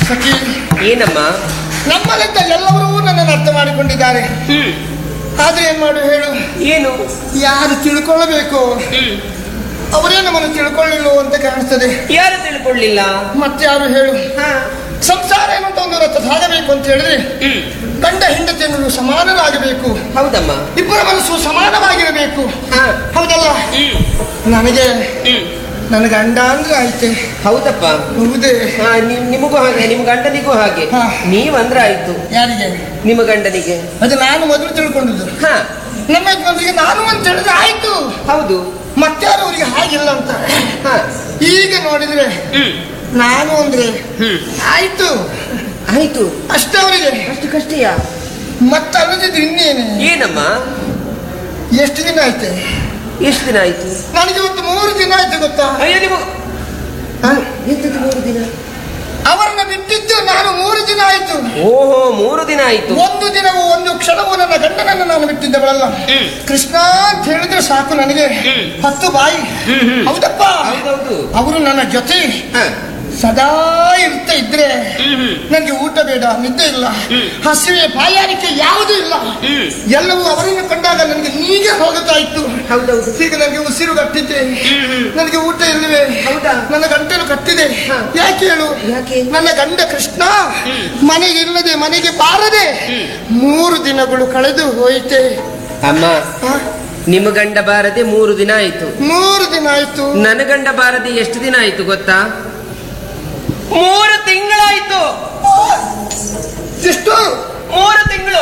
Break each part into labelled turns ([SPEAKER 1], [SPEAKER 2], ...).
[SPEAKER 1] ಸಖಿ
[SPEAKER 2] ಏನಮ್ಮ
[SPEAKER 1] ನಮ್ಮಲ್ಲಿದ್ದ ಎಲ್ಲರೂ ನನ್ನನ್ನು ಅರ್ಥ ಮಾಡಿಕೊಂಡಿದ್ದಾರೆ
[SPEAKER 2] ಹ್ಮ್
[SPEAKER 1] ಆದ್ರೆ ಏನ್ ಮಾಡು ಹೇಳು
[SPEAKER 2] ಏನು
[SPEAKER 1] ಯಾರು ತಿಳ್ಕೊಳ್ಳಬೇಕು ಅವರೇ ನಮ್ಮನ್ನು ತಿಳ್ಕೊಳ್ಳಿಲ್ಲ ಅಂತ ಕಾಣಿಸ್ತದೆ
[SPEAKER 2] ಯಾರು ತಿಳ್ಕೊಳ್ಳಿಲ್ಲ
[SPEAKER 1] ಮತ್ತೆ ಯಾರು ಹೇಳು
[SPEAKER 2] ಹಾ
[SPEAKER 1] ಸಂಸಾರ ಎನ್ನುವಂತ ಒಂದು ರಥ ಸಾಗಬೇಕು ಅಂತ ಹೇಳಿದ್ರೆ
[SPEAKER 2] ಹ್ಮ್
[SPEAKER 1] ಗಂಡ ಹೆಂಡತಿಯನ್ನು ಸಮಾನರಾಗಬೇಕು
[SPEAKER 2] ಹೌದಮ್ಮ
[SPEAKER 1] ಇಬ್ಬರ ಮನಸ್ಸು ಸಮಾನವಾಗಿರಬೇಕು
[SPEAKER 2] ಹಾ
[SPEAKER 1] ಹೌದಲ್ಲ
[SPEAKER 2] ಹ್ಮ್
[SPEAKER 1] ನನಗೆ
[SPEAKER 2] ಹ್ಮ್
[SPEAKER 1] ನನ್ನ ಗಂಡ ಅಂದ್ರೆ ಆಯ್ತೆ
[SPEAKER 2] ಹೌದಪ್ಪ
[SPEAKER 1] ಹೌದೇ
[SPEAKER 2] ಹಾ ನಿಮ್ ನಿಮಗೂ ಹಾಗೆ ನಿಮ್ ಗಂಡನಿಗೂ ಹಾಗೆ
[SPEAKER 1] ಹಾ.
[SPEAKER 2] ನೀವಂದ್ರೆ ಆಯ್ತು
[SPEAKER 1] ಯಾರಿಗೆ
[SPEAKER 2] ನಿಮ್ಮ ಗಂಡನಿಗೆ
[SPEAKER 1] ಅದು ನಾನು ಮೊದಲು ತಿಳ್ಕೊಂಡದ್ದು
[SPEAKER 2] ಹಾ
[SPEAKER 1] ನಮ್ಮ ಯಜಮಾನರಿಗೆ ನಾನು ಅಂತ ಹೇಳಿದ್ರೆ ಆಯ್ತು
[SPEAKER 2] ಹೌದು
[SPEAKER 1] ಮತ್ತಾರು ಅವರಿಗೆ ಹಾಗಿಲ್ಲ ಅಂತ
[SPEAKER 2] ಹಾ
[SPEAKER 1] ಈಗ ನೋಡಿದ್ರೆ
[SPEAKER 2] ಹ್ಮ್
[SPEAKER 1] ನಾನು ಅಂದ್ರೆ
[SPEAKER 2] ಹ್ಮ್
[SPEAKER 1] ಆಯ್ತು
[SPEAKER 2] ಆಯ್ತು
[SPEAKER 1] ಅಷ್ಟೇ ಅವರಿಗೆ
[SPEAKER 2] ಅಷ್ಟು ಕಷ್ಟಯಾ
[SPEAKER 1] ಮತ್ತಲ್ಲದಿದ್ರೆ ಇನ್ನೇನೆ
[SPEAKER 2] ಏನಮ್ಮ
[SPEAKER 1] ಎಷ್ಟು ದಿನ ಆಯ್ತೆ
[SPEAKER 2] ಎಷ್ಟು ದಿನ ಆಯ್ತು
[SPEAKER 1] ನನಗೆ ಇವತ್ತು ಮೂರು ದಿನ ಆಯ್ತು ಗೊತ್ತಾ
[SPEAKER 2] ಅಯ್ಯೋ ನಿಮಗ
[SPEAKER 1] ಹ?
[SPEAKER 2] ಎಂತದ್ದು ಮೂರು ದಿನ
[SPEAKER 1] ಅವರನ್ನ ಬಿಟ್ಟಿದ್ದು ನಾನು ಮೂರು ದಿನ ಆಯ್ತು
[SPEAKER 2] ಓಹೋ ಮೂರು ದಿನ ಆಯ್ತು
[SPEAKER 1] ಒಂದು ದಿನವೂ ಒಂದು ಕ್ಷಣವೂ ನನ್ನ ಗಂಡನನ್ನು ನಾನು ಬಿಟ್ಟಿದ್ದವಳಲ್ಲ
[SPEAKER 2] ಹ್ಮ್.
[SPEAKER 1] ಕೃಷ್ಣ ಅಂತ ಹೇಳಿದ್ರೆ ಸಾಕು ನನಗೆ
[SPEAKER 2] ಹ್ಮ್.
[SPEAKER 1] ಹತ್ತು ಬಾಯಿ
[SPEAKER 2] ಹ್ಮ್, ಹ್ಮ್.
[SPEAKER 1] ಹೌದಪ್ಪ
[SPEAKER 2] ಹೌದೌದು
[SPEAKER 1] ಅವರು ನನ್ನ ಜೊತೆ
[SPEAKER 2] ಹಾ
[SPEAKER 1] ಸದಾ ಇರ್ತಾ ಇದ್ರೆ
[SPEAKER 2] ಹ್ಮ್ ಹ್ಮ್
[SPEAKER 1] ನನಗೆ ಊಟ ಬೇಡ ನಿದ್ದೆ ಇಲ್ಲ
[SPEAKER 2] ಹ್ಮ್.
[SPEAKER 1] ಹಸಿವೆ ಬಾಯಾರಿಕೆ ಯಾವುದೂ ಇಲ್ಲ
[SPEAKER 2] ಹ್ಮ್
[SPEAKER 1] ಎಲ್ಲವೂ ಅವರನ್ನು ಕಂಡಾಗ ನನಗೆ ನೀಗೆ ಹೋಗುತ್ತಾ ಇತ್ತು
[SPEAKER 2] ಹೌದೌದು
[SPEAKER 1] ಈಗ ನನಗೆ ಉಸಿರು ಕಟ್ಟಿದ್ದೆ
[SPEAKER 2] ಹ್ಮ್, ಹ್ಮ್.
[SPEAKER 1] ನನಗೆ ಊಟ ಇಲ್ಲವೇ
[SPEAKER 2] ಹೌದಾ?
[SPEAKER 1] ನನ್ನ ಗಂಟಲು ಕಟ್ಟಿದೆ
[SPEAKER 2] ಹಾ.
[SPEAKER 1] ಯಾಕೆ ಹೇಳು
[SPEAKER 2] ಯಾಕೆ?
[SPEAKER 1] ನನ್ನ ಗಂಡ ಕೃಷ್ಣ ಮನೆಗೆ ಇಲ್ಲದೆ ಮನೆಗೆ ಬಾರದೆ ಮೂರು ದಿನಗಳು ಕಳೆದು ಹೋಯಿತೆ
[SPEAKER 2] ಅಮ್ಮ
[SPEAKER 1] ಹಾ?
[SPEAKER 2] ನಿಮ್ಮ ಗಂಡ ಬಾರದೆ ಮೂರು ದಿನ ಆಯ್ತು
[SPEAKER 1] ಮೂರು ದಿನ ಆಯ್ತು
[SPEAKER 2] ನನ್ನ ಗಂಡ ಬಾರದೆ ಎಷ್ಟು ದಿನ ಆಯ್ತು ಗೊತ್ತಾ ಮೂರು ತಿಂಗಳಾಯ್ತು
[SPEAKER 1] ಎಷ್ಟು
[SPEAKER 2] ಮೂರು ತಿಂಗಳು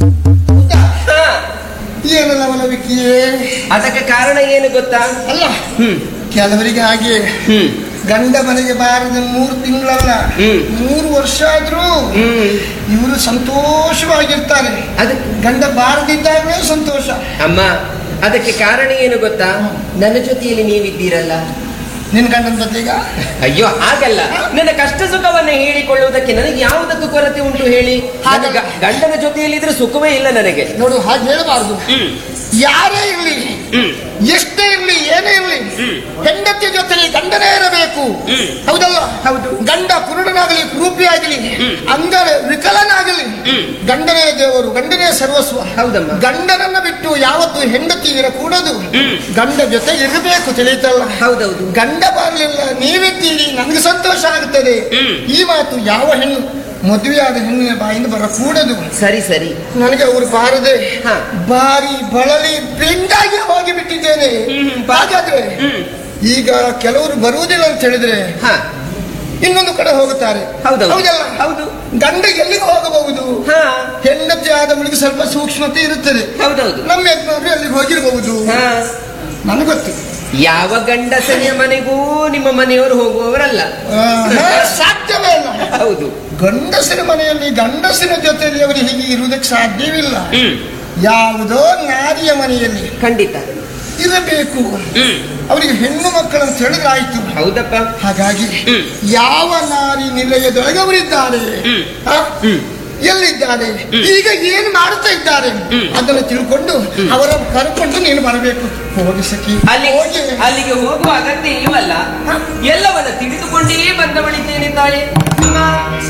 [SPEAKER 2] ಹಾ
[SPEAKER 1] ಏನಲ್ಲ ಮನವಿಕೆಯೇ
[SPEAKER 2] ಅದಕ್ಕೆ ಕಾರಣ ಏನು ಗೊತ್ತಾ
[SPEAKER 1] ಅಲ್ಲ
[SPEAKER 2] ಹ್ಮ್
[SPEAKER 1] ಕೆಲವರಿಗೆ ಹಾಗೆ
[SPEAKER 2] ಹ್ಮ್
[SPEAKER 1] ಗಂಡ ಮನೆಗೆ ಬಾರದ ಮೂರು ತಿಂಗಳಲ್ಲ
[SPEAKER 2] ಹ್ಮ್.
[SPEAKER 1] ಮೂರು ವರ್ಷ ಆದ್ರೂ
[SPEAKER 2] ಹ್ಮ್
[SPEAKER 1] ಇವರು ಸಂತೋಷವಾಗಿರ್ತಾರೆ
[SPEAKER 2] ಅದಕ್ಕೆ
[SPEAKER 1] ಗಂಡ ಬಾರದಿದ್ದಾಗಲೇ ಸಂತೋಷ
[SPEAKER 2] ಅಮ್ಮ ಅದಕ್ಕೆ ಕಾರಣ ಏನು ಗೊತ್ತಾ ನನ್ನ ಜೊತೆಯಲ್ಲಿ ನೀವಿದ್ದೀರಲ್ಲ
[SPEAKER 1] ನಿನ್ ಗಂಡನ ಜೊತೆಗ
[SPEAKER 2] ಅಯ್ಯೋ ಹಾಗಲ್ಲ ನನ್ನ ಕಷ್ಟ ಸುಖವನ್ನ ಹೇಳಿಕೊಳ್ಳುವುದಕ್ಕೆ ನನಗೆ ಯಾವುದಕ್ಕೂ ಕೊರತೆ ಉಂಟು ಹೇಳಿ ನನ್ನ ಗ- ಗಂಡನ ಜೊತೆಯಲ್ಲಿದ್ರೆ ಸುಖವೇ ಇಲ್ಲ ನನಗೆ
[SPEAKER 1] ನೋಡು ಹಾಗೆ ಹೇಳಬಾರ್ದು
[SPEAKER 2] ಹ್ಮ್
[SPEAKER 1] ಯಾರೇ ಇರ್ಲಿ
[SPEAKER 2] ಹ್ಮ್
[SPEAKER 1] ಎಷ್ಟೇ ಇರ್ಲಿ ಏನೇ ಇರ್ಲಿ
[SPEAKER 2] ಹ್ಮ್.
[SPEAKER 1] ಹೆಂಡತಿ ಜೊತೆಲಿ ಗಂಡನೇ ಇರಬೇಕು
[SPEAKER 2] ಹ್ಮ್.
[SPEAKER 1] ಹೌದಲ್ಲ
[SPEAKER 2] ಹೌದು.
[SPEAKER 1] ಗಂಡ ಕುರುಡನಾಗಲಿ ಕುರೂಪಿ ಆಗಲಿ
[SPEAKER 2] ಹ್ಮ್.
[SPEAKER 1] ಅಂಗ ವಿಕಲನಾಗಲಿ
[SPEAKER 2] ಹ್ಮ್.
[SPEAKER 1] ಗಂಡನೇ ದೇವರು ಗಂಡನೇ ಸರ್ವಸ್ವ
[SPEAKER 2] ಹೌದಮ್ಮ.
[SPEAKER 1] ಗಂಡನನ್ನ ಬಿಟ್ಟು ಯಾವತ್ತು ಹೆಂಡತಿ ಇರಕೂಡದು
[SPEAKER 2] ಹ್ಮ್.
[SPEAKER 1] ಗಂಡ ಜೊತೆ ಇರಬೇಕು ತಿಳಿತಲ್ಲ
[SPEAKER 2] ಹೌದೌದು
[SPEAKER 1] ಗಂಡ ಬರಲಿಲ್ಲ ನೀವಿದ್ದೀರಿ ನನಗೆ ಸಂತೋಷ ಆಗುತ್ತದೆ
[SPEAKER 2] ಹ್ಮ್.
[SPEAKER 1] ಈ ಮಾತು ಯಾವ ಹೆಣ್ಣು ಮದುವೆಯಾದ ಹೆಣ್ಣಿನ ಬಾಯಿಂದ ಬರಕೂಡದು
[SPEAKER 2] ಸರಿ ಸರಿ
[SPEAKER 1] ನನಗೆ ಅವರು ಬಾರದೆ
[SPEAKER 2] ಹಾ.
[SPEAKER 1] ಬಾರಿ ಬಳಲಿ ಬೆಂಡಾಗಿ ಹೋಗಿ ಬಿಟ್ಟಿದ್ದೇನೆ
[SPEAKER 2] ಹ್ಮ್, ಹ್ಮ್.
[SPEAKER 1] ಹಾಗಾದ್ರೆ
[SPEAKER 2] ಹ್ಮ್
[SPEAKER 1] ಈಗ ಕೆಲವರು ಬರುವುದಿಲ್ಲ ಅಂತ ಹೇಳಿದ್ರೆ
[SPEAKER 2] ಹಾ
[SPEAKER 1] ಇನ್ನೊಂದು ಕಡೆ ಹೋಗುತ್ತಾರೆ
[SPEAKER 2] ಹೌದೌದು.
[SPEAKER 1] ಹೌದಲ್ಲ
[SPEAKER 2] ಹೌದು.
[SPEAKER 1] ಗಂಡ ಎಲ್ಲಿಗೆ ಹೋಗಬಹುದು
[SPEAKER 2] ಹಾ
[SPEAKER 1] ಹೆಂಡತಿ ಆದವಳಿಗೆ ಸ್ವಲ್ಪ ಸೂಕ್ಷ್ಮತೆ ಇರುತ್ತದೆ
[SPEAKER 2] ಹೌದೌದು
[SPEAKER 1] ನಮ್ಮ ಯಜಮಾನರು ಅಲ್ಲಿಗೆ ಹೋಗಿರಬಹುದು
[SPEAKER 2] ಹಾ
[SPEAKER 1] ನನಗೆ ಗೊತ್ತು
[SPEAKER 2] ಯಾವ ಗಂಡಸನಿಯ ಮನೆಗೂ ನಿಮ್ಮ ಮನೆಯವರು ಹೋಗುವವರಲ್ಲ
[SPEAKER 1] ಆ, ಹಾ, ಸಾಧ್ಯವೇ ಇಲ್ಲ
[SPEAKER 2] ಹೌದು
[SPEAKER 1] ಗಂಡಸಿನ ಮನೆಯಲ್ಲಿ ಗಂಡಸಿನ ಜೊತೆಯಲ್ಲಿ ಅವರು ಹೀಗೆ ಇರುವುದಕ್ಕೆ ಸಾಧ್ಯವಿಲ್ಲ
[SPEAKER 2] ಹ್ಮ್
[SPEAKER 1] ಯಾವುದೋ ನಾರಿಯ ಮನೆಯಲ್ಲಿ
[SPEAKER 2] ಖಂಡಿತ
[SPEAKER 1] ಇರಬೇಕು
[SPEAKER 2] ಹ್ಮ್
[SPEAKER 1] ಅವರಿಗೆ ಹೆಣ್ಣು ಮಕ್ಕಳು ಅಂತ ಹೇಳಿದ್ರೆ ಆಯ್ತು
[SPEAKER 2] ಹೌದಪ್ಪ
[SPEAKER 1] ಹಾಗಾಗಿ
[SPEAKER 2] ಹ್ಮ್.
[SPEAKER 1] ಯಾವ ನಾರಿ ನಿಲಯದೊಳಗೆ ಅವರಿದ್ದಾರೆ
[SPEAKER 2] ಹ್ಮ್.
[SPEAKER 1] ಆ?
[SPEAKER 2] ಹ್ಮ್.
[SPEAKER 1] ಎಲ್ಲಿದ್ದಾರೆ ಈಗ ಏನು ಮಾಡುತ್ತಾ ಇದ್ದಾರೆ
[SPEAKER 2] ಹ್ಮ್.
[SPEAKER 1] ಅದನ್ನು ತಿಳ್ಕೊಂಡು ಅವರ ಕರ್ಕೊಂಡು ನೀನು ಬರಬೇಕು ಹೋಗಿ ಸಖಿ
[SPEAKER 2] ಅಲ್ಲಿ
[SPEAKER 1] ಹೋಗಿ
[SPEAKER 2] ಅಲ್ಲಿಗೆ ಹೋಗುವ ಅಗತ್ಯ ಇಲ್ವಲ್ಲ ಎಲ್ಲವನ್ನ ತಿಳಿದುಕೊಂಡೇ ಬಂದವಳಿದ್ದೇನೆ ತಾಯಿ ಅಮ್ಮ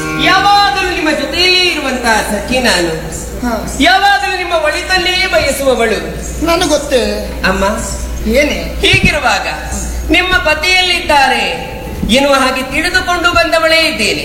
[SPEAKER 2] ಯಾವಾಗಲೂ ನಿಮ್ಮ ಜೊತೆಯೇ ಇರುವಂತಹ ಸಖಿ ನಾನು
[SPEAKER 1] ಹಾ.
[SPEAKER 2] ಯಾವಾಗಲೂ ನಿಮ್ಮ ಒಳಿತನ್ನೇ ಬಯಸುವವಳು
[SPEAKER 1] ನನಗೆ ಗೊತ್ತೇ
[SPEAKER 2] ಅಮ್ಮ
[SPEAKER 1] ಏನೇ
[SPEAKER 2] ಹೀಗಿರುವಾಗ ನಿಮ್ಮ ಪತಿಯಲ್ಲಿದ್ದಾರೆ ಎನ್ನುವ ಹಾಗೆ ತಿಳಿದುಕೊಂಡು ಬಂದವಳೇ ಇದ್ದೇನೆ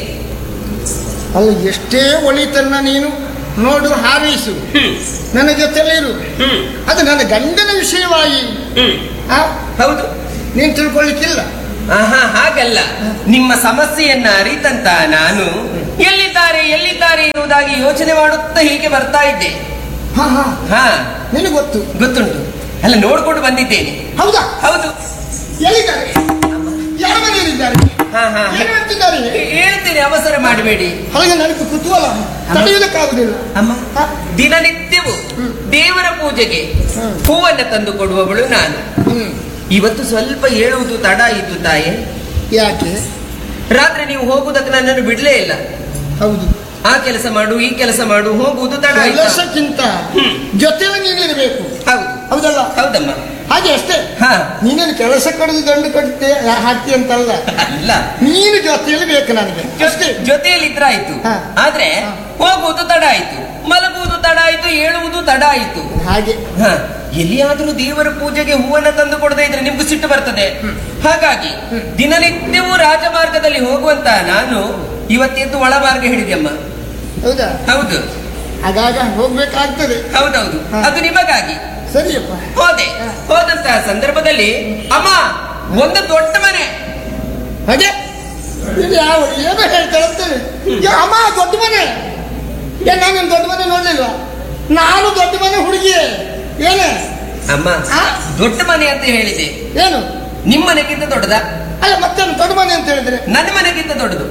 [SPEAKER 1] ಅಲ್ಲ ಎಷ್ಟೇ ಒಳಿತನ್ನ ನೀನು ನೋಡು ಹಾರೈಸು
[SPEAKER 2] ಹ್ಮ್
[SPEAKER 1] ನನ್ನ ಜೊತೆಲಿರು
[SPEAKER 2] ಹ್ಮ್
[SPEAKER 1] ಅದು ನನ್ನ ಗಂಡನ ವಿಷಯವಾಗಿ
[SPEAKER 2] ಹ್ಮ್
[SPEAKER 1] ಆ?
[SPEAKER 2] ಹೌದು
[SPEAKER 1] ನೀನು ತಿಳ್ಕೊಳ್ಳಿಕ್ಕಿಲ್ಲ
[SPEAKER 2] ಆಹಾ ಹಾಗಲ್ಲ ನಿಮ್ಮ ಸಮಸ್ಯೆಯನ್ನ ಅರಿತಂತ ನಾನು ಎಲ್ಲಿದ್ದಾರೆ ಎಲ್ಲಿದ್ದಾರೆ ಎನ್ನುವುದಾಗಿ ಯೋಚನೆ ಮಾಡುತ್ತಾ ಹೀಗೆ ಬರ್ತಾ ಇದ್ದೆ
[SPEAKER 1] ಹಾ ಹಾ
[SPEAKER 2] ಹಾ
[SPEAKER 1] ನಿನಗೆ ಗೊತ್ತು
[SPEAKER 2] ಗೊತ್ತುಂಟು ಅಲ್ಲ ನೋಡ್ಕೊಂಡು ಬಂದಿದ್ದೇನೆ
[SPEAKER 1] ಹೌದಾ
[SPEAKER 2] ಹೌದು
[SPEAKER 1] ಎಲ್ಲಿದ್ದಾರೆ ಯಾರ ಮನೆಯಲ್ಲಿದ್ದಾರೆ
[SPEAKER 2] ಹಾ ಹಾ
[SPEAKER 1] ಏನು ಮಾಡ್ತಿದ್ದಾರೆ
[SPEAKER 2] ಹೇಳ್ತೇನೆ ಅವಸರ ಮಾಡಬೇಡಿ
[SPEAKER 1] ಹಾಗೆ ನನಗೆ ಕುತೂಹಲ ತಡೆಯುವುದಕ್ಕಾಗುದಿಲ್ಲ
[SPEAKER 2] ಅಮ್ಮ
[SPEAKER 1] ಹಾ?
[SPEAKER 2] ದಿನನಿತ್ಯವೂ ದೇವರ ಪೂಜೆಗೆ
[SPEAKER 1] ಹ್ಮ್.
[SPEAKER 2] ಹೂವನ್ನು ತಂದು ಕೊಡುವವಳು ನಾನು
[SPEAKER 1] ಹ್ಮ್
[SPEAKER 2] ಇವತ್ತು ಸ್ವಲ್ಪ ಹೇಳುವುದು ತಡ ಆಯಿತು ತಾಯೇ
[SPEAKER 1] ಯಾಕೆ
[SPEAKER 2] ರಾತ್ರಿ ನೀವು ಹೋಗುವುದಕ್ಕೆ ನನ್ನನ್ನು ಬಿಡ್ಲೇ ಇಲ್ಲ
[SPEAKER 1] ಹೌದು
[SPEAKER 2] ಆ ಕೆಲಸ ಮಾಡು ಈ ಕೆಲಸ ಮಾಡು ಹೋಗುವುದು ತಡ ಆಯ್ತಾ
[SPEAKER 1] ಕೆಲಸಕ್ಕಿಂತ
[SPEAKER 2] ಹ್ಮ್.
[SPEAKER 1] ಜೊತೆಯಲ್ಲಿ ನೀನಿರಬೇಕು
[SPEAKER 2] ಹೌದು
[SPEAKER 1] ಹೌದಲ್ಲ
[SPEAKER 2] ಹೌದಮ್ಮ
[SPEAKER 1] ಹಾಗೆ ಅಷ್ಟೇ
[SPEAKER 2] ಹ.
[SPEAKER 1] ನೀನೇನು ಕೆಲಸ ಕಡಿದು ಗಂಡು ಕಟ್ಟಿ ಹಾಕಿ ಅಂತಲ್ಲ
[SPEAKER 2] ಅಲ್ಲ
[SPEAKER 1] ನೀನು ಜೊತೆಯಲ್ಲಿ ಬೇಕು ನನಗೆ ಅಷ್ಟೇ
[SPEAKER 2] ಜೊತೆಯಲ್ಲಿ ಇದ್ರ ಆಯ್ತು
[SPEAKER 1] ಹ.
[SPEAKER 2] ಆದ್ರೆ ಹೋಗುವುದು ತಡ ಆಯ್ತು ಮಲಗುವುದು ತಡ ಆಯ್ತು ಏಳುವುದು ತಡ ಆಯ್ತು
[SPEAKER 1] ಹಾಗೆ
[SPEAKER 2] ಹ, ಎಲ್ಲಿಯಾದ್ರೂ ದೇವರ ಪೂಜೆಗೆ ಹೂವನ್ನ ತಂದು ಕೊಡದೇ ಇದ್ರೆ ನಿಮ್ಗೂ ಸಿಟ್ಟು ಬರ್ತದೆ ಹಾಗಾಗಿ ದಿನನಿತ್ಯವೂ ರಾಜಮಾರ್ಗದಲ್ಲಿ ಹೋಗುವಂತ ನಾನು ಇವತ್ತೆದ್ದು ಒಳಮಾರ್ಗ ಹಿಡಿದೆಯಮ್ಮ
[SPEAKER 1] ಹೌದಾ
[SPEAKER 2] ಹೌದು
[SPEAKER 1] ಆಗಾಗ ಹೋಗ್ಬೇಕಾಗ್ತದೆ
[SPEAKER 2] ಹೌದೌದು
[SPEAKER 1] ಹ.
[SPEAKER 2] ಅದು ನಿಮಗಾಗಿ
[SPEAKER 1] ಸರಿಯಪ್ಪ
[SPEAKER 2] ಹೋದೆ ಹೋದಂತಹ ಸಂದರ್ಭದಲ್ಲಿ ಅಮ್ಮ ಒಂದು ದೊಡ್ಡ ಮನೆ
[SPEAKER 1] ಹಾಗೆ ಇದು ಯಾವ ಏನೋ ಹೇಳ್ತಾರೆ ಅಂತೇಳಿ ಯಾ, ಅಮ್ಮ ದೊಡ್ಡ ಮನೆ ಏ ನಾನು ದೊಡ್ಡ ಮನೆ ನೋಡ್ಲಿಲ್ವಾ ನಾನು ದೊಡ್ಡ ಮನೆ ಹುಡುಗಿ ಏನೇ
[SPEAKER 2] ಅಮ್ಮ
[SPEAKER 1] ಆ?
[SPEAKER 2] ದೊಡ್ಡ ಮನೆ ಅಂತ ಹೇಳಿದೆ
[SPEAKER 1] ಏನು
[SPEAKER 2] ನಿಮ್ಮ ಮನೆಗಿಂತ ದೊಡ್ಡದ
[SPEAKER 1] ಅಲ್ಲ ಮತ್ತೇನು ದೊಡ್ಡ ಮನೆ ಅಂತ ಹೇಳಿದ್ರೆ
[SPEAKER 2] ನನ್ನ ಮನೆಗಿಂತ ದೊಡ್ಡದು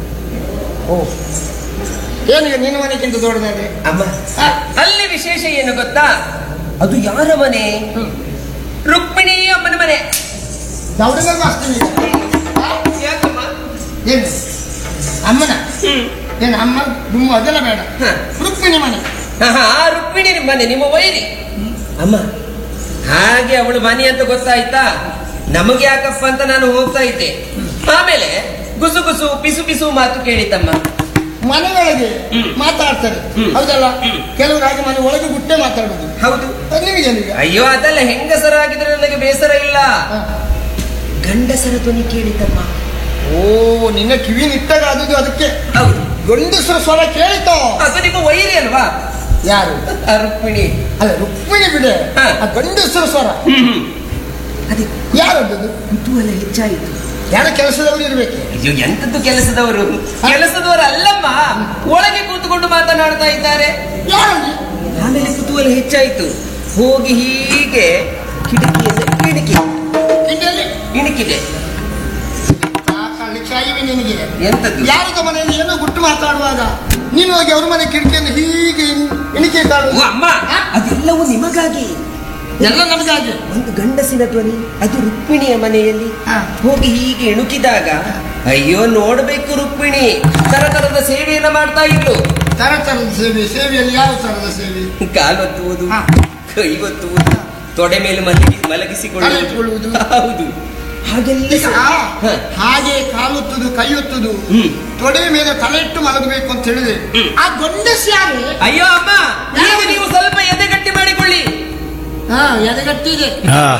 [SPEAKER 1] ಓ ಏನು ನಿನ್ನ ಮನೆಗಿಂತ ದೊಡ್ಡದಾದ್ರೆ
[SPEAKER 2] ಅಮ್ಮ
[SPEAKER 1] ಆ,
[SPEAKER 2] ಅಲ್ಲಿ ವಿಶೇಷ ಏನು ಗೊತ್ತಾ ಅದು ಯಾರ ಮನೆ
[SPEAKER 1] ಹ್ಮ್.
[SPEAKER 2] ರುಕ್ಮಿಣಿ ಅಮ್ಮನ ಮನೆ
[SPEAKER 1] ದೌಡಗಳು ಅಷ್ಟೇ ಆ,
[SPEAKER 2] ಯಾಕಮ್ಮ
[SPEAKER 1] ಏನು ಅಮ್ಮನ
[SPEAKER 2] ಹ್ಮ್.
[SPEAKER 1] ಏನು ಅಮ್ಮ ದುಮ್ಮು ಅದೆಲ್ಲ ಬೇಡ
[SPEAKER 2] ಹ.
[SPEAKER 1] ರುಕ್ಮಿಣಿ ಮನೆ
[SPEAKER 2] ಆಹಾ, ಆ ರುಕ್ಮಿಣಿ ಮನೆ ನಿಮ್ಮ ವೈರಿ ಅಮ್ಮ ಹಾಗೆ ಅವಳು ಮನೆ ಅಂತ ಗೊತ್ತಾಯ್ತಾ ನಮಗೆ ಯಾಕಪ್ಪ ಅಂತ ನಾನು ಹೋಗ್ತಾ ಇದ್ದೆ ಆಮೇಲೆ ಗುಸು ಗುಸು ಪಿಸು ಪಿಸು ಮಾತು ಕೇಳಿತಮ್ಮ
[SPEAKER 1] ಮನೆಯೊಳಗೆ
[SPEAKER 2] ಹ್ಮ್.
[SPEAKER 1] ಮಾತಾಡ್ತಾರೆ
[SPEAKER 2] ಹ್ಮ್.
[SPEAKER 1] ಹೌದಲ್ಲ
[SPEAKER 2] ಹ್ಮ್.
[SPEAKER 1] ಕೆಲವರು ಹಾಗೆ ಮನೆ ಒಳಗೆ ಬಿಟ್ಟೆ ಮಾತಾಡೋದು
[SPEAKER 2] ಹೌದು
[SPEAKER 1] ಅದು ನಿಮಗೇನಿದೆ
[SPEAKER 2] ಅಯ್ಯೋ ಅದೆಲ್ಲ ಹೆಂಗಸರಾಗಿದ್ರೆ ನನಗೆ ಬೇಸರ ಇಲ್ಲ
[SPEAKER 1] ಹ.
[SPEAKER 2] ಗಂಡಸರ ಧ್ವನಿ ಕೇಳಿತಮ್ಮ
[SPEAKER 1] ಓ ನಿನ್ನ ಕಿವಿ ನಿಟ್ಟಾಗ ಅದು ಅದಕ್ಕೆ
[SPEAKER 2] ಹೌದು
[SPEAKER 1] ಗಂಡಸರ ಸ್ವರ ಕೇಳಿತೋ
[SPEAKER 2] ಅದು ನಿಮ್ಮ ವೈರಿ ಅಲ್ವಾ
[SPEAKER 1] ಯಾರು
[SPEAKER 2] ಆ ರುಕ್ಮಿಣಿ
[SPEAKER 1] ಅಲ್ಲ ರುಕ್ಮಿಣಿ ಬಿಡೆ
[SPEAKER 2] ಹ.
[SPEAKER 1] ಆ ಗಂಡಸರ ಸ್ವರ
[SPEAKER 2] ಅದೇ
[SPEAKER 1] ಯಾರದ್ದು
[SPEAKER 2] ಕುತೂಹಲ ಹೆಚ್ಚಾಯಿತು
[SPEAKER 1] ಯಾರ ಕೆಲಸದವರು ಇರ್ಬೇಕು
[SPEAKER 2] ಅಯ್ಯೋ ಎಂತದ್ದು ಕೆಲಸದವರು ಕೆಲಸದವರು ಅಲ್ಲಮ್ಮ ಒಳಗೆ ಕೂತ್ಕೊಂಡು ಮಾತನಾಡ್ತಾ ಇದ್ದಾರೆ
[SPEAKER 1] ಯಾರಲ್ಲಿ
[SPEAKER 2] ಆಮೇಲೆ ಕುತೂಹಲ ಹೆಚ್ಚಾಯಿತು ಹೋಗಿ ಹೀಗೆ ಕಿಟಕಿಯಲ್ಲಿ ಇಣುಕಿ
[SPEAKER 1] ಕಿಂಡಲ್ಲಿ
[SPEAKER 2] ಇಣುಕಿದೆ
[SPEAKER 1] ಚಾಯಿವಿ ನಿನಗೆ
[SPEAKER 2] ಎಂತದ್ದು
[SPEAKER 1] ಯಾರದ ಮನೆಯಲ್ಲಿ ಏನೋ ಗುಟ್ಟು ಮಾತಾಡುವಾಗ ನೀನು ಹೋಗಿ ಅವ್ರ ಮನೆ ಕಿಟಕಿಯನ್ನು ಹೀಗೆ ಇಣ್- ಇಣಿಕೆ
[SPEAKER 2] ಓ
[SPEAKER 1] ಕಾಣುವುದು
[SPEAKER 2] ಅಮ್ಮ ಅದೆಲ್ಲವೂ ನಿಮಗಾಗಿ
[SPEAKER 1] ಎಲ್ಲ ನಮಗಾಗಿ
[SPEAKER 2] ಒಂದು ಗಂಡಸಿನ ಧ್ವನಿ ಅದು ರುಕ್ಮಿಣಿಯ ಮನೆಯಲ್ಲಿ
[SPEAKER 1] ಹಾ.
[SPEAKER 2] ಹೋಗಿ ಹೀಗೆ ಇಣುಕಿದಾಗ ಅಯ್ಯೋ ನೋಡ್ಬೇಕು ರುಕ್ಮಿಣಿ ತರ ತರದ ಸೇವೆಯನ್ನ ಮಾಡ್ತಾ ಇದ್ಲು
[SPEAKER 1] ತರ ತರದ ಸೇವೆ ಸೇವೆಯಲ್ಲಿ ಯಾವ ತರದ ಸೇವೆ
[SPEAKER 2] ಕಾಲೊತ್ತುವುದು
[SPEAKER 1] ಹಾ.
[SPEAKER 2] ಕೈ ಒತ್ತುವುದು ತೊಡೆ ಮೇಲೆ ಮಲಗಿ ಮಲಗಿಸಿಕೊಳ್ಳುವುದು
[SPEAKER 1] ತಲೆಯಿಟ್ಕೊಳ್ಳುವುದು.
[SPEAKER 2] ಹೌದು ಹಾಗೆಲ್ಲ
[SPEAKER 1] ಈಗ
[SPEAKER 2] ಹ.
[SPEAKER 1] ಹಾಗೆ ಕಾಲೊತ್ತುದು ಕೈ ಒತ್ತುದು
[SPEAKER 2] ಹ್ಮ್.
[SPEAKER 1] ತೊಡೆ ಮೇಲೆ ತಲೆ ಇಟ್ಟು ಮಲಗಬೇಕು ಅಂತ ಹೇಳಿದ್ರೆ
[SPEAKER 2] ಹ್ಮ್.
[SPEAKER 1] ಆ ಗಂಡಸ ಯಾರು
[SPEAKER 2] ಅಯ್ಯೋ ಅಮ್ಮ ಈಗ ನೀವು ಸ್ವಲ್ಪ ಎದೆಗಟ್ಟಿ ಮಾಡಿಕೊಳ್ಳಿ
[SPEAKER 1] ಹಾ ಎದೆಗಟ್ಟಿದೆ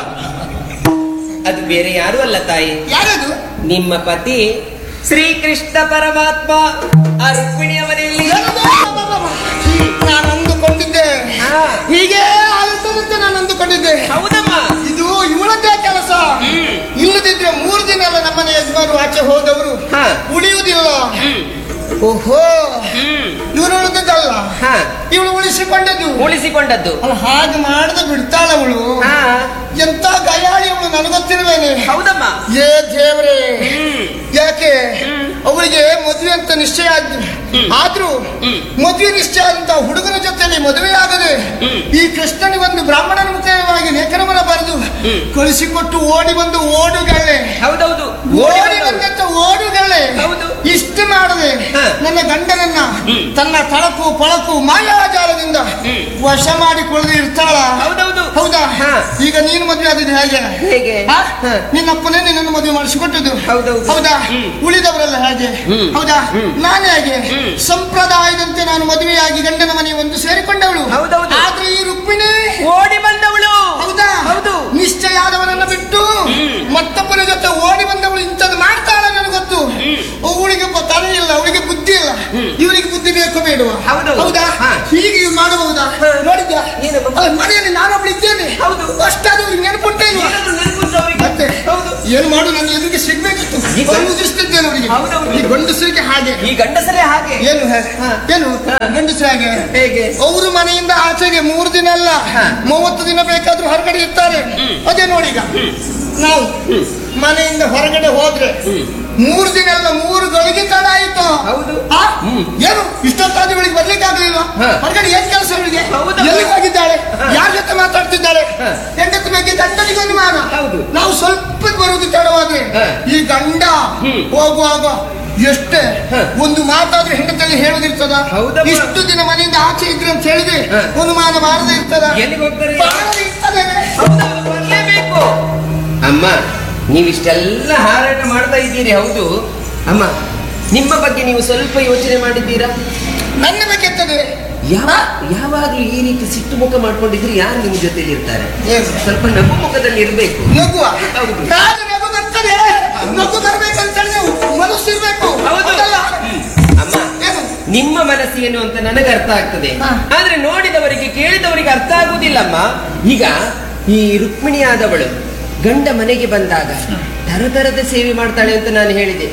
[SPEAKER 2] ಅದು ಬೇರೆ ಯಾರು ಅಲ್ಲ ತಾಯಿ
[SPEAKER 1] ಯಾರದು
[SPEAKER 2] ನಿಮ್ಮ ಪತಿ ಶ್ರೀಕೃಷ್ಣ ಪರಮಾತ್ಮ ಆ ರುಕ್ಮಿಣಿಯ ಮನೆಯಲ್ಲಿ
[SPEAKER 1] ಯಾರದು? ನಾನು ಅಂದುಕೊಂಡಿದ್ದೆ
[SPEAKER 2] ಹಾ.
[SPEAKER 1] ಹೀಗೆ ಆಗುತ್ತದಂತೆ ನಾನು ಅಂದುಕೊಂಡಿದ್ದೆ
[SPEAKER 2] ಹೌದಮ್ಮ
[SPEAKER 1] ಇದು ಇವಳದ್ದೇ ಕೆಲಸ
[SPEAKER 2] ಹ್ಮ್.
[SPEAKER 1] ಇಲ್ಲದಿದ್ರೆ ಮೂರು ದಿನ ಅಲ್ಲ ನಮ್ಮನೆ ಯಜಮಾನರು ಆಚೆ ಹೋದವರು
[SPEAKER 2] ಹಾ.
[SPEAKER 1] ಉಳಿಯುವುದಿಲ್ಲ
[SPEAKER 2] ಹ್ಮ್.
[SPEAKER 1] ಓಹೋ
[SPEAKER 2] ಹ್ಮ್.
[SPEAKER 1] ಇವರು ಉಳಿದದ್ದಲ್ಲ
[SPEAKER 2] ಹಾ.
[SPEAKER 1] ಇವಳು ಉಳಿಸಿಕೊಂಡದ್ದು
[SPEAKER 2] ಉಳಿಸಿಕೊಂಡದ್ದು
[SPEAKER 1] ಅಲ್ಲ ಹಾಗೆ ಮಾಡದ ಬಿಡ್ತಾಳ ಅವಳು
[SPEAKER 2] ಹಾ.
[SPEAKER 1] ಎಂತ ಗಯಾಳಿ ಅವಳು ನನಗೊತ್ತಿರುವೇನೆ
[SPEAKER 2] ಹೌದಮ್ಮ
[SPEAKER 1] ಏ ದೇವ್ರೆ
[SPEAKER 2] ಹ್ಮ್.
[SPEAKER 1] ಯಾಕೆ
[SPEAKER 2] ಹ್ಮ್.
[SPEAKER 1] ಅವಳಿಗೆ ಮದುವೆ ಅಂತ ನಿಶ್ಚಯ ಆದ್-
[SPEAKER 2] ಹ್ಮ್.
[SPEAKER 1] ಆದ್ರೂ
[SPEAKER 2] ಹ್ಮ್.
[SPEAKER 1] ಮದುವೆ ನಿಶ್ಚಯ ಆದಂತ ಹುಡುಗನ ಜೊತೆಲಿ ಮದುವೆ ಆಗದೆ
[SPEAKER 2] ಹ್ಮ್.
[SPEAKER 1] ಈ ಕೃಷ್ಣನಿಗೆ ಒಂದು ಬ್ರಾಹ್ಮಣನ ಮುಖವಾಗಿ ಲೇಖನವನ್ನ ಬರೆದು
[SPEAKER 2] ಹ್ಮ್.
[SPEAKER 1] ಕಳಿಸಿಕೊಟ್ಟು ಓಡಿ ಬಂದು ಓಡುಗಳೆ
[SPEAKER 2] ಹೌದೌದು
[SPEAKER 1] ಓಡಿ ಬಂದಂತ ಓಡುಗಳೆ
[SPEAKER 2] ಹೌದು.
[SPEAKER 1] ಇಷ್ಟು ಮಾಡದೆ
[SPEAKER 2] ಹ.
[SPEAKER 1] ನನ್ನ ಗಂಡನನ್ನ
[SPEAKER 2] ಹ್ಮ್.
[SPEAKER 1] ತನ್ನ ತಳಕು ಪಳಕು ಮಾಯಾಜಾಲದಿಂದ
[SPEAKER 2] ಹ್ಮ್.
[SPEAKER 1] ವಶ ಮಾಡಿಕೊಳ್ಳದೆ ಇರ್ತಾಳ
[SPEAKER 2] ಹೌದೌದು
[SPEAKER 1] ಹೌದಾ
[SPEAKER 2] ಹ.
[SPEAKER 1] ಈಗ ನೀನು ಮದುವೆ ಆದಿದ್ದು ಹೇಗೆ
[SPEAKER 2] ಹೇಗೆ
[SPEAKER 1] ಆ?
[SPEAKER 2] ಹ.
[SPEAKER 1] ನಿನ್ನಪ್ಪನೇ ನಿನ್ನನ್ನು ಮದುವೆ ಮಾಡಿಸಿಕೊಟ್ಟದ್ದು
[SPEAKER 2] ಹೌದೌದು.
[SPEAKER 1] ಹೌದಾ
[SPEAKER 2] ಹ್ಮ್.
[SPEAKER 1] ಉಳಿದವರೆಲ್ಲ ಹೇಗೆ
[SPEAKER 2] ಹ್ಮ್.
[SPEAKER 1] ಹೌದಾ
[SPEAKER 2] ಹ್ಮ್.
[SPEAKER 1] ನಾನೇ ಹೇಗೆ
[SPEAKER 2] ಹ್ಮ್.
[SPEAKER 1] ಸಂಪ್ರದಾಯದಂತೆ ನಾನು ಮದುವೆಯಾಗಿ ಗಂಡನ ಮನೆ ಒಂದು ಸೇರಿಕೊಂಡವಳು
[SPEAKER 2] ಹೌದೌದು.
[SPEAKER 1] ಆದ್ರೆ ಈ ರುಕ್ಮಿಣಿ
[SPEAKER 2] ಓಡಿ ಬಂದವಳು
[SPEAKER 1] ಹೌದಾ
[SPEAKER 2] ಹೌದು
[SPEAKER 1] ನಿಶ್ಚಯ ಆದವನನ್ನ ಬಿಟ್ಟು
[SPEAKER 2] ಹ್ಮ್.
[SPEAKER 1] ಮತ್ತೊಬ್ಬನ ಜೊತೆ ಓಡಿ ಬಂದವಳು ಇಂಥದ್ದು ಮಾಡ್ತಾಳ ನನಗೆ ಗೊತ್ತು
[SPEAKER 2] ಹ್ಮ್.
[SPEAKER 1] ಅವಳಿಗೆ ತಲೆ ಇಲ್ಲ ಅವಳಿಗೆ ಬುದ್ಧಿ ಇಲ್ಲ
[SPEAKER 2] ಹ್ಮ್.
[SPEAKER 1] ಇವರಿಗೆ ಬುದ್ಧಿ ಬೇಕು ಬೇಡುವ
[SPEAKER 2] ಹೌದು.
[SPEAKER 1] ಹೌದಾ
[SPEAKER 2] ಹಾ.
[SPEAKER 1] ಹೀಗೆ ಇವ್ರು ಮಾಡಬಹುದಾ
[SPEAKER 2] ಹಾ.
[SPEAKER 1] ನೋಡಿದ್ಯಾ
[SPEAKER 2] ಏನು?
[SPEAKER 1] ಅಲ್ಲ, ಮನೆಯಲ್ಲಿ ನಾನೊಬ್ಳು ಇದ್ದೇನೆ
[SPEAKER 2] ಹೌದು.
[SPEAKER 1] ಅಷ್ಟಾದ್ರೂ ಅವ್ರಿಗೆ ನೆನಪುಂಟೇ ಇಲ್ವಾ
[SPEAKER 2] ಏನಾದ್ರು ನೆನಪುಂಟು ಅವರಿಗೆ?
[SPEAKER 1] ಮತ್ತೆ
[SPEAKER 2] ಹೌದು
[SPEAKER 1] ಏನು ಮಾಡು ನನ್ನ ಎದುರಿಗೆ ಸಿಗ್ಬೇಕಿತ್ತು
[SPEAKER 2] ಈಗ-
[SPEAKER 1] ಬಂದಿದ್ದೇನೆ ಅವರಿಗೆ
[SPEAKER 2] ಹೌದೌದು.
[SPEAKER 1] ಈ ಗಂಡಸರಿಗೆ ಹಾಗೆ
[SPEAKER 2] ಈ ಗಂಡಸರೇ ಹಾಗೆ
[SPEAKER 1] ಏನು ಹೇ-
[SPEAKER 2] ಹಾ.
[SPEAKER 1] ಏನು ಗಂಡಸರು ಹಾಗೆ
[SPEAKER 2] ಹೇಗೆ
[SPEAKER 1] ಅವರು ಮನೆಯಿಂದ ಆಚೆಗೆ ಮೂರು ದಿನ ಅಲ್ಲ
[SPEAKER 2] ಹಾ.
[SPEAKER 1] ಮೂವತ್ತು ದಿನ ಬೇಕಾದ್ರೂ ಹೊರಗಡೆ ಇರ್ತಾರೆ ಅದೇ ನೋಡಿ ಈಗ ನಾವು ಮನೆಯಿಂದ ಹೊರಗಡೆ ಹೋದ್ರೆ ಮೂರು ದಿನ ಅಲ್ಲ ಮೂರು ಗಳಿಗೆ ತಡ ಆಯ್ತು
[SPEAKER 2] ಹೌದು.
[SPEAKER 1] ಆ?
[SPEAKER 2] ಹ್ಮ್.
[SPEAKER 1] ಏನು ಇಷ್ಟೊತ್ತಾದ್ರೂ ಇವಳಿಗೆ ಬರ್ಲಿಕ್ಕೆ ಆಗಲಿಲ್ಲ
[SPEAKER 2] ಹಾ.
[SPEAKER 1] ಹೊರಗಡೆ ಏನ್ ಕೆಲಸ ಇವಳಿಗೆ
[SPEAKER 2] ಹೌದಾ?
[SPEAKER 1] ಎಲ್ಲಿ ಹೋಗಿದ್ದಾಳೆ ಯಾರ ಜೊತೆ ಮಾತಾಡ್ತಿದ್ದಾಳೆ
[SPEAKER 2] ಹಾ.
[SPEAKER 1] ಹೆಂಡತಿ ಬಗ್ಗೆ ಗಂಡನಿಗೆ ಅನುಮಾನ
[SPEAKER 2] ಹೌದು.
[SPEAKER 1] ನಾವು ಸ್ವಲ್ಪ ಬರುವುದು ತಡವಾದ್ರೆ
[SPEAKER 2] ಹಾ.
[SPEAKER 1] ಈ ಗಂಡ
[SPEAKER 2] ಹ್ಮ್.
[SPEAKER 1] ಹೋಗುವಾಗ ಎಷ್ಟೇ
[SPEAKER 2] ಹಾ.
[SPEAKER 1] ಒಂದು ಮಾತಾದ್ರೂ ಹೆಂಡತಿಯಲ್ಲಿ ಹೇಳುದಿರ್ತದ
[SPEAKER 2] ಹೌದಮ್ಮ.
[SPEAKER 1] ಇಷ್ಟು ದಿನ ಮನೆಯಿಂದ ಆಚೆ ಇದ್ರೆ ಅಂತ ಹೇಳಿದ್ರೆ
[SPEAKER 2] ಹಾ.
[SPEAKER 1] ಅನುಮಾನ ಬಾರದೆ ಇರ್ತದ
[SPEAKER 2] ಎಲ್ಲಿಗೆ ಹೋಗ್ತಾರೆ
[SPEAKER 1] ಬಾರದೆ ಇರ್ತದೆ
[SPEAKER 2] ಹೌದಾ? ಬರ್ಲೇಬೇಕು. ಅಮ್ಮ ನೀವಿಷ್ಟೆಲ್ಲ ಹಾರಾಟ ಮಾಡ್ತಾ ಇದ್ದೀರಿ ಹೌದು ಅಮ್ಮ ನಿಮ್ಮ ಬಗ್ಗೆ ನೀವು ಸ್ವಲ್ಪ ಯೋಚನೆ ಮಾಡಿದ್ದೀರಾ
[SPEAKER 1] ನನ್ನ ಬಗ್ಗೆ ಎಂತದೆ
[SPEAKER 2] ಯಾವ ಯಾವಾಗ್ಲೂ ಈ ರೀತಿ ಸಿಟ್ಟು ಮುಖ ಮಾಡ್ಕೊಂಡಿದ್ರೆ ಯಾರು ನಿಮ್ ಜೊತೆಲಿ ಇರ್ತಾರೆ
[SPEAKER 1] ಏನು?
[SPEAKER 2] ಸ್ವಲ್ಪ ನಗು ಮುಖದಲ್ಲಿ ಇರ್ಬೇಕು
[SPEAKER 1] ನಗುವ
[SPEAKER 2] ಹೌದು.
[SPEAKER 1] ಕಾದು ನಗು ಬರ್ತದೆ ನಗು ಬರ್ಬೇಕಂತ ಹೇಳಿದ್ರೆ ಮನಸ್ಸು ಇರ್ಬೇಕು
[SPEAKER 2] ಹೌದು
[SPEAKER 1] ಹೌದಲ್ಲ?
[SPEAKER 2] ಅಮ್ಮ
[SPEAKER 1] ಏನು?
[SPEAKER 2] ನಿಮ್ಮ ಮನಸ್ಸೇನು ಅಂತ ನನಗೆ ಅರ್ಥ ಆಗ್ತದೆ
[SPEAKER 1] ಹಾ.
[SPEAKER 2] ಆದ್ರೆ ನೋಡಿದವರಿಗೆ ಕೇಳಿದವರಿಗೆ ಅರ್ಥ ಆಗುವುದಿಲ್ಲಮ್ಮ ಈಗ ಈ ರುಕ್ಮಿಣಿಯಾದವಳು ಗಂಡ ಮನೆಗೆ ಬಂದಾಗ ತರತರದ ಸೇವೆ ಮಾಡ್ತಾಳೆ ಅಂತ ನಾನು ಹೇಳಿದೆ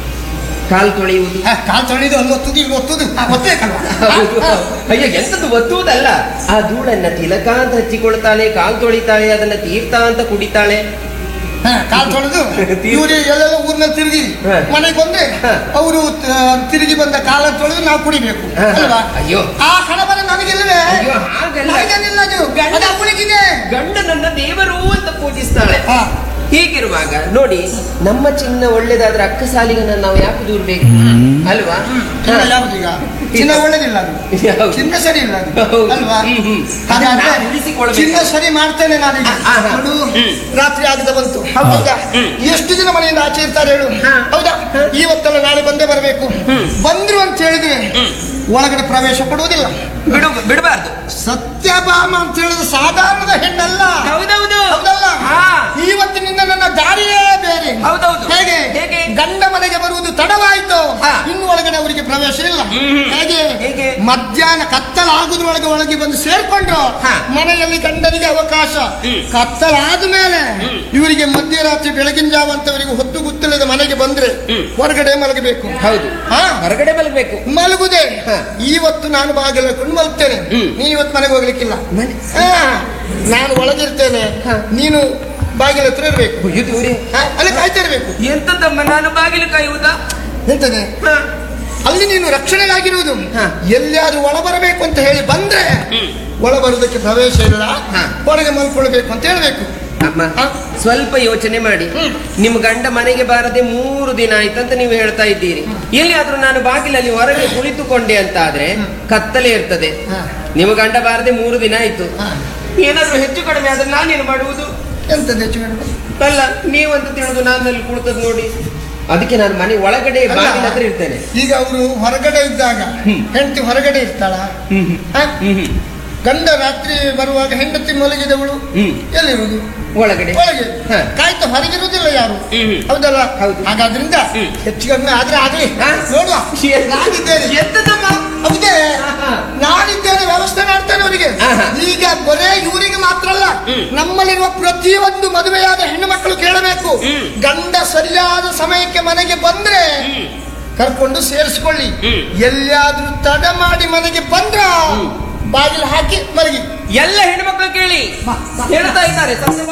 [SPEAKER 2] ಕಾಲ್ ತೊಳೆಯುವುದು
[SPEAKER 1] ಆ, ಕಾಲ್ ತೊಳೆದು ಅಲ್ಲಿ ಒತ್ತುದು ಇಲ್ಲಿ ಒತ್ತುದು ಆ, ಒತ್ತಬೇಕಲ್ವಾ?
[SPEAKER 2] ಹೌದು. ಅಯ್ಯೋ ಎಂತದ್ದು ಒತ್ತುವುದಲ್ಲ ಆ ಧೂಳನ್ನ ತಿಲಕ ಅಂತ ಹಚ್ಚಿಕೊಳ್ತಾಳೆ ಕಾಲ್ ತೊಳಿತಾಳೆ ಅದನ್ನ ತೀರ್ಥ ಅಂತ ಕುಡಿತಾಳೆ
[SPEAKER 1] ಹಾ, ಕಾಲ್ ತೊಳೆದು ಇವ್ರು ಎಲ್ಲೆಲ್ಲ ಊರ್ನಲ್ಲಿ ತಿರುಗಿ
[SPEAKER 2] ಹಾ.
[SPEAKER 1] ಮನೆಗೆ ಬಂದ್ರೆ
[SPEAKER 2] ಹಾ.
[SPEAKER 1] ಅವರು ತಿರುಗಿ ಬಂದ ಕಾಲ ತೊಳೆದು ನಾವು ಕುಡಿಬೇಕು
[SPEAKER 2] ಹಾ, ಹಾ.
[SPEAKER 1] ಅಲ್ವಾ
[SPEAKER 2] ಅಯ್ಯೋ.
[SPEAKER 1] ಆ ಹಣಬರ ನನಗಿಲ್ಲವೇ
[SPEAKER 2] ಅಯ್ಯೋ, ಹಾಗಲ್ಲ.
[SPEAKER 1] ನನಗೇನಿಲ್ಲ ಅದು ಅದು ಅವಳಿಗಿದೆ
[SPEAKER 2] ಗಂಡನನ್ನ ದೇವರು ಅಂತ ಪೂಜಿಸ್ತಾಳೆ
[SPEAKER 1] ಹಾ.
[SPEAKER 2] ಹೀಗಿರುವಾಗ ನೋಡಿ ನಮ್ಮ ಚಿನ್ನ ಒಳ್ಳೇದಾದ್ರೆ ಅಕ್ಕ ಸಾಲಿಗನ್ನ ನಾವು ಯಾಕೆ ದೂರ್ಬೇಕು ಅಲ್ವಾ
[SPEAKER 1] ಚಿನ್ನ ಯಾವ್ದೀಗ ಚಿನ್ನ ಒಳ್ಳೇದಿಲ್ಲ ಅದು
[SPEAKER 2] ಯಾವ್ದು?
[SPEAKER 1] ಚಿನ್ನ ಸರಿ ಇಲ್ಲ ಅದು
[SPEAKER 2] ಹೌದು.
[SPEAKER 1] ಅಲ್ವಾ
[SPEAKER 2] ಹ್ಮ್, ಹ್ಮ್.
[SPEAKER 1] ಹಾಗಾದ್ರೆ
[SPEAKER 2] ಅದನ್ನ ನಾವು ಉಳಿಸಿಕೊಳ್ಬೇಕು.
[SPEAKER 1] ಚಿನ್ನ ಸರಿ ಮಾಡ್ತೇನೆ ನಾನೀಗ
[SPEAKER 2] ಆ, ಆ, ಹಾ.
[SPEAKER 1] ನೋಡು
[SPEAKER 2] ಹ್ಮ್.
[SPEAKER 1] ರಾತ್ರಿ ಆಗದ ಬಂತು ಹೌದಾ
[SPEAKER 2] ಹ್ಮ್.
[SPEAKER 1] ಎಷ್ಟು ದಿನ ಮನೆಯಿಂದ ಆಚೆ ಇರ್ತಾರೆ ಹೇಳು
[SPEAKER 2] ಹಾ.
[SPEAKER 1] ಹೌದಾ ಇವತ್ತೆಲ್ಲ ನಾಳೆ ಬಂದೇ ಬರಬೇಕು ಬಂದ್ರು ಅಂತ ಹೇಳಿದ್ರೆ ಒಳಗಡೆ ಪ್ರವೇಶ ಕೊಡುವುದಿಲ್ಲ
[SPEAKER 2] ಬಿಡು ಬಿಡಬಾರ್ದು
[SPEAKER 1] ಸತ್ಯಭಾಮ ಅಂತ ಹೇಳಿದ್ರೆ ಸಾಧಾರಣದ ಹೆಣ್ಣಲ್ಲ
[SPEAKER 2] ಹೌದೌದು
[SPEAKER 1] ಹೌದಲ್ಲ
[SPEAKER 2] ಹಾ.
[SPEAKER 1] ಇವತ್ತಿನಿಂದ ನನ್ನ ದಾರಿಯೇ ಬೇರೆ
[SPEAKER 2] ಹೌದೌದು.
[SPEAKER 1] ಹೇಗೆ
[SPEAKER 2] ಹೇಗೆ?
[SPEAKER 1] ಗಂಡ ಮನೆಗೆ ಬರುವುದು ತಡವಾಯಿತು
[SPEAKER 2] ಹಾ.
[SPEAKER 1] ಇನ್ನು ಒಳಗಡೆ ಅವರಿಗೆ ಪ್ರವೇಶ ಇಲ್ಲ
[SPEAKER 2] ಹ್ಮ್.
[SPEAKER 1] ಹೇಗೆ
[SPEAKER 2] ಹೇಗೆ?
[SPEAKER 1] ಮಧ್ಯಾಹ್ನ ಕತ್ತಲಾಗುದ್ರೊಳಗೆ ಒಳಗೆ ಬಂದು ಸೇರ್ಕೊಂಡ್ರು
[SPEAKER 2] ಹಾ.
[SPEAKER 1] ಮನೆಯಲ್ಲಿ ಗಂಡನಿಗೆ ಅವಕಾಶ
[SPEAKER 2] ಹ್ಮ್.
[SPEAKER 1] ಕತ್ತಲಾದ ಮೇಲೆ ಇವರಿಗೆ ಮಧ್ಯರಾತ್ರಿ ಬೆಳಗಿನ ಜಾವ ಅಂತವರಿಗೆ ಹೊತ್ತು ಗೊತ್ತಿಲ್ಲದ ಮನೆಗೆ ಬಂದ್ರೆ
[SPEAKER 2] ಹ್ಮ್.
[SPEAKER 1] ಹೊರಗಡೆ ಮಲಗಬೇಕು
[SPEAKER 2] ಹೌದು
[SPEAKER 1] ಹಾ
[SPEAKER 2] ಹೊರಗಡೆ ಬಲ್ಬೇಕು
[SPEAKER 1] ಮಲಗುದೆ
[SPEAKER 2] ಹಾ.
[SPEAKER 1] ಇವತ್ತು ನಾನು ಬಾಗಿಲು ಹಾಕೊಂಡು ಮಲಗ್ತೇನೆ
[SPEAKER 2] ಹ್ಮ್.
[SPEAKER 1] ನೀ ಇವತ್ತು ಮನೆಗೆ ಹೋಗ್ಲಿಕ್ಕಿಲ್ಲ
[SPEAKER 2] ಮನೆ-
[SPEAKER 1] ಹಾ, ನಾನು ಒಳಗಿರ್ತೇನೆ
[SPEAKER 2] ಹಾ.
[SPEAKER 1] ನೀನು ಬಾಗಿಲ ಹತ್ರ ಇರ್ಬೇಕು
[SPEAKER 2] ಅಯ್ಯೋ ದೇವ್ರೇ.
[SPEAKER 1] ಹಾ, ಅಲ್ಲಿ ಕಾಯ್ತಾ ಇರ್ಬೇಕು
[SPEAKER 2] ಎಂತದಮ್ಮ ನಾನು ಬಾಗಿಲು ಕಾಯುವುದಾ
[SPEAKER 1] ಹೇಳ್ತೇನೆ
[SPEAKER 2] ಹಾ.
[SPEAKER 1] ಅಲ್ಲಿ ನೀನು ರಕ್ಷಣೆಗಾಗಿರುವುದು
[SPEAKER 2] ಹಾ.
[SPEAKER 1] ಎಲ್ಲಿಯಾದ್ರೂ ಒಳ ಬರಬೇಕು ಅಂತ ಹೇಳಿ ಬಂದ್ರೆ
[SPEAKER 2] ಹ್ಮ್.
[SPEAKER 1] ಒಳ ಬರುವುದಕ್ಕೆ ಪ್ರವೇಶ ಇಲ್ಲ
[SPEAKER 2] ಹಾ.
[SPEAKER 1] ಹೊರಗೆ ಮಲ್ಕೊಳ್ಬೇಕು ಅಂತ ಹೇಳ್ಬೇಕು
[SPEAKER 2] ಅಮ್ಮ
[SPEAKER 1] ಹಾ.
[SPEAKER 2] ಸ್ವಲ್ಪ ಯೋಚನೆ ಮಾಡಿ
[SPEAKER 1] ಹ್ಮ್.
[SPEAKER 2] ನಿಮ್ ಗಂಡ ಮನೆಗೆ ಬಾರದೆ ಮೂರು ದಿನ ಆಯ್ತಂತ ನೀವು ಹೇಳ್ತಾ ಇದ್ದೀರಿ ಎಲ್ಲಿಯಾದ್ರೂ ನಾನು ಬಾಗಿಲಲ್ಲಿ ಹೊರಗೆ ಕುಳಿತುಕೊಂಡೆ ಅಂತ ಆದ್ರೆ ಕತ್ತಲೆ ಇರ್ತದೆ
[SPEAKER 1] ಹಾ.
[SPEAKER 2] ನಿಮ್ಮ ಗಂಡ ಬಾರದೆ ಮೂರು ದಿನ ಆಯ್ತು
[SPEAKER 1] ಹಾ.
[SPEAKER 2] ಏನಾದ್ರೂ ಹೆಚ್ಚು ಕಡಿಮೆ ಆದ್ರೆ ನಾನೇನು ಮಾಡುವುದು
[SPEAKER 1] ಎಂತ ಹೆಚ್ಚು ಕಡಿಮೆ?
[SPEAKER 2] ಅಲ್ಲ ನೀವಂತ ತಿಳಿದು ನಾನು ಅಲ್ಲಿ ಕುಳಿತದ್ ನೋಡಿ ಅದಕ್ಕೆ ನಾನು ಮನೆ ಒಳಗಡೆ
[SPEAKER 1] ಅಲ್ಲ,
[SPEAKER 2] ಬಾಗಿಲ ಹತ್ರ ಇರ್ತೇನೆ
[SPEAKER 1] ಈಗ ಅವರು ಹೊರಗಡೆ ಇದ್ದಾಗ
[SPEAKER 2] ಹ್ಮ್.
[SPEAKER 1] ಹೆಂಡತಿ ಹೊರಗಡೆ ಇರ್ತಾಳ
[SPEAKER 2] ಹ್ಮ್
[SPEAKER 1] ಹಾ?
[SPEAKER 2] ಹ್ಮ್ ಹ್ಮ್
[SPEAKER 1] ಗಂಡ ರಾತ್ರಿ ಬರುವಾಗ ಹೆಂಡತಿ ಮಲಗಿದವಳು
[SPEAKER 2] ಹ್ಮ್.
[SPEAKER 1] ಎಲ್ಲಿರುವುದು
[SPEAKER 2] ಒಳಗಡೆ
[SPEAKER 1] ಒಳಗೆ
[SPEAKER 2] ಹಾ.
[SPEAKER 1] ಕಾಯ್ತಾ ಹೊರಗಿರುವುದಿಲ್ಲ ಯಾರು
[SPEAKER 2] ಹ್ಮ್.
[SPEAKER 1] ಹೌದಲ್ಲ
[SPEAKER 2] ಹೌದು.
[SPEAKER 1] ಹಾಗಾದ್ರಿಂದ
[SPEAKER 2] ಹ್ಮ್.
[SPEAKER 1] ಹೆಚ್ಚು ಕಡಿಮೆ ಆದ್ರೆ ಆಗ್ಲಿ
[SPEAKER 2] ಹಾ?
[SPEAKER 1] ನೋಡುವ
[SPEAKER 2] ಶೇ-
[SPEAKER 1] ನಾನಿದ್ದೇನೆ
[SPEAKER 2] ಎಂತದಮ್ಮ?
[SPEAKER 1] ಹೌದೇ
[SPEAKER 2] ಆಹಾ.
[SPEAKER 1] ನಾನಿದ್ದೇನೆ ವ್ಯವಸ್ಥೆ ಮಾಡ್ತೇನೆ ಅವರಿಗೆ
[SPEAKER 2] ಆಹಾ.
[SPEAKER 1] ಈಗ ಬರೇ ಇವರಿಗೆ ಮಾತ್ರ ಅಲ್ಲ
[SPEAKER 2] ಹ್ಮ್.
[SPEAKER 1] ನಮ್ಮಲ್ಲಿರುವ ಪ್ರತಿಯೊಂದು ಮದುವೆಯಾದ ಹೆಣ್ಣು ಮಕ್ಕಳು ಕೇಳಬೇಕು
[SPEAKER 2] ಹ್ಮ್.
[SPEAKER 1] ಗಂಡ ಸರಿಯಾದ ಸಮಯಕ್ಕೆ ಮನೆಗೆ ಬಂದ್ರೆ
[SPEAKER 2] ಹ್ಮ್.
[SPEAKER 1] ಕರ್ಕೊಂಡು ಸೇರಿಸ್ಕೊಳ್ಳಿ
[SPEAKER 2] ಹ್ಮ್.
[SPEAKER 1] ಎಲ್ಲಿಯಾದ್ರೂ ತಡ ಮಾಡಿ ಮನೆಗೆ ಬಂದ್ರ ಬಾಗಿಲು ಹಾಕಿ ಮಲಗಿ
[SPEAKER 2] ಎಲ್ಲ ಹೆಣ್ಮಕ್ಳು ಕೇಳಿ ಹೇಳ್ತಾ ಇದ್ದಾರೆ ಸತ್ಯ